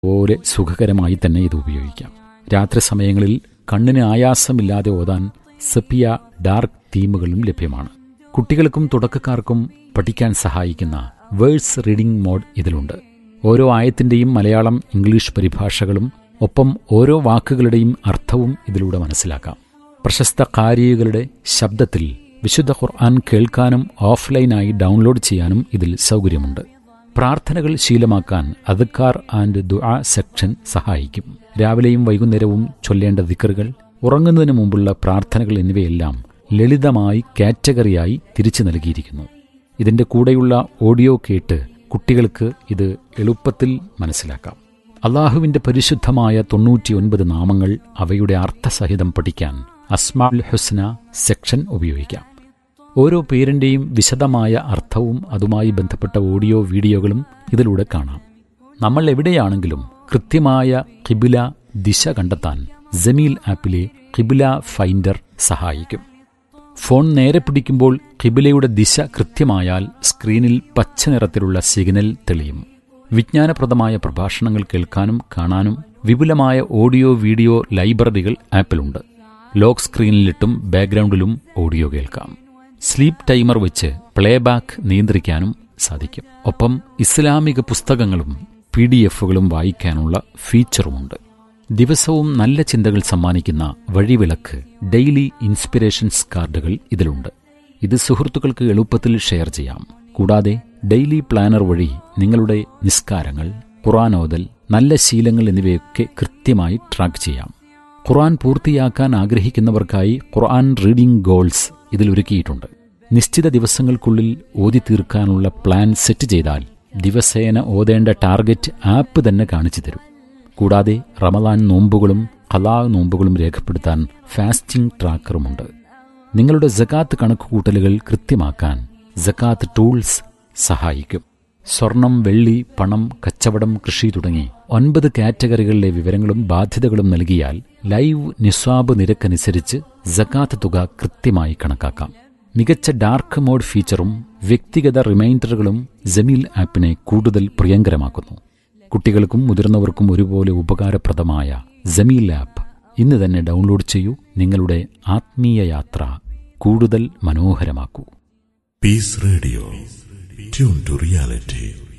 പോലെ സുഖകരമായി തന്നെ ഇത് ഉപയോഗിക്കാം രാത്രി സമയങ്ങളിൽ കണ്ണിന് ആയാസമില്ലാതെ ഓതാൻ സെപ്പിയ ഡാർക്ക് തീമുകളും ലഭ്യമാണ് കുട്ടികൾക്കും തുടക്കക്കാർക്കും പഠിക്കാൻ സഹായിക്കുന്ന വേഴ്സ് റീഡിംഗ് മോഡ് ഇതിലുണ്ട് ഓരോ ആയത്തിന്റെയും മലയാളം ഇംഗ്ലീഷ് പരിഭാഷകളും ഒപ്പം ഓരോ വാക്കുകളുടെയും അർത്ഥവും ഇതിലൂടെ മനസ്സിലാക്കാം പ്രശസ്ത കാരികളുടെ ശബ്ദത്തിൽ വിശുദ്ധ ഖുർആൻ കേൾക്കാനും ഓഫ്ലൈനായി ഡൗൺലോഡ് ചെയ്യാനും ഇതിൽ സൗകര്യമുണ്ട് പ്രാർത്ഥനകൾ ശീലമാക്കാൻ അദ്ക്കാർ ആൻഡ് ദുആ സെക്ഷൻ സഹായിക്കും രാവിലെയും വൈകുന്നേരവും ചൊല്ലേണ്ട ദിക്കറുകൾ ഉറങ്ങുന്നതിന് മുമ്പുള്ള പ്രാർത്ഥനകൾ എന്നിവയെല്ലാം ലളിതമായി കാറ്റഗറിയായി തിരിച്ചു നൽകിയിരിക്കുന്നു ഇതിന്റെ കൂടെയുള്ള ഓഡിയോ കേട്ട് കുട്ടികൾക്ക് ഇത് എളുപ്പത്തിൽ മനസ്സിലാക്കാം അള്ളാഹുവിന്റെ പരിശുദ്ധമായ തൊണ്ണൂറ്റിയൊൻപത് നാമങ്ങൾ അവയുടെ അർത്ഥസഹിതം പഠിക്കാൻ അസ്മാൽ ഹുസ്ന സെക്ഷൻ ഉപയോഗിക്കാം ഓരോ പേരിന്റെയും വിശദമായ അർത്ഥവും അതുമായി ബന്ധപ്പെട്ട ഓഡിയോ വീഡിയോകളും ഇതിലൂടെ കാണാം നമ്മൾ എവിടെയാണെങ്കിലും കൃത്യമായ കിബില ദിശ കണ്ടെത്താൻ ജമീൽ ആപ്പിലെ കിബില ഫൈൻഡർ സഹായിക്കും ഫോൺ നേരെ പിടിക്കുമ്പോൾ കിബിലയുടെ ദിശ കൃത്യമായാൽ സ്ക്രീനിൽ പച്ച നിറത്തിലുള്ള സിഗ്നൽ തെളിയും വിജ്ഞാനപ്രദമായ പ്രഭാഷണങ്ങൾ കേൾക്കാനും കാണാനും വിപുലമായ ഓഡിയോ വീഡിയോ ലൈബ്രറികൾ ആപ്പിലുണ്ട് ലോക്ക് സ്ക്രീനിലിട്ടും ബാക്ക്ഗ്രൗണ്ടിലും ഓഡിയോ കേൾക്കാം സ്ലീപ്പ് ടൈമർ വെച്ച് പ്ലേബാക്ക് നിയന്ത്രിക്കാനും സാധിക്കും ഒപ്പം ഇസ്ലാമിക പുസ്തകങ്ങളും പി ഡി എഫുകളും വായിക്കാനുള്ള ഫീച്ചറുമുണ്ട് ദിവസവും നല്ല ചിന്തകൾ സമ്മാനിക്കുന്ന വഴിവിളക്ക് ഡെയിലി ഇൻസ്പിറേഷൻസ് കാർഡുകൾ ഇതിലുണ്ട് ഇത് സുഹൃത്തുക്കൾക്ക് എളുപ്പത്തിൽ ഷെയർ ചെയ്യാം കൂടാതെ ഡെയിലി പ്ലാനർ വഴി നിങ്ങളുടെ നിസ്കാരങ്ങൾ ഖുറാനോദൽ നല്ല ശീലങ്ങൾ എന്നിവയൊക്കെ കൃത്യമായി ട്രാക്ക് ചെയ്യാം ഖുർആൻ പൂർത്തിയാക്കാൻ ആഗ്രഹിക്കുന്നവർക്കായി ഖുർആൻ റീഡിംഗ് ഗോൾസ് ഇതിൽ ഒരുക്കിയിട്ടുണ്ട് നിശ്ചിത ദിവസങ്ങൾക്കുള്ളിൽ ഓതി തീർക്കാനുള്ള പ്ലാൻ സെറ്റ് ചെയ്താൽ ദിവസേന ഓതേണ്ട ടാർഗറ്റ് ആപ്പ് തന്നെ കാണിച്ചു തരും കൂടാതെ റമദാൻ നോമ്പുകളും ഖലാ നോമ്പുകളും രേഖപ്പെടുത്താൻ ഫാസ്റ്റിംഗ് ട്രാക്കറുമുണ്ട് നിങ്ങളുടെ ജക്കാത്ത് കണക്കുകൂട്ടലുകൾ കൃത്യമാക്കാൻ ജക്കാത്ത് ടൂൾസ് സഹായിക്കും സ്വർണം വെള്ളി പണം കച്ചവടം കൃഷി തുടങ്ങി ഒൻപത് കാറ്റഗറികളിലെ വിവരങ്ങളും ബാധ്യതകളും നൽകിയാൽ ലൈവ് നിസ്വാബ് നിരക്കനുസരിച്ച് ജക്കാത്ത് തുക കൃത്യമായി കണക്കാക്കാം മികച്ച ഡാർക്ക് മോഡ് ഫീച്ചറും വ്യക്തിഗത റിമൈൻഡറുകളും ജമീൽ ആപ്പിനെ കൂടുതൽ പ്രിയങ്കരമാക്കുന്നു കുട്ടികൾക്കും മുതിർന്നവർക്കും ഒരുപോലെ ഉപകാരപ്രദമായ ജമീൽ ആപ്പ് ഇന്ന് തന്നെ ഡൗൺലോഡ് ചെയ്യൂ നിങ്ങളുടെ ആത്മീയ യാത്ര കൂടുതൽ മനോഹരമാക്കൂ peace radio tune to reality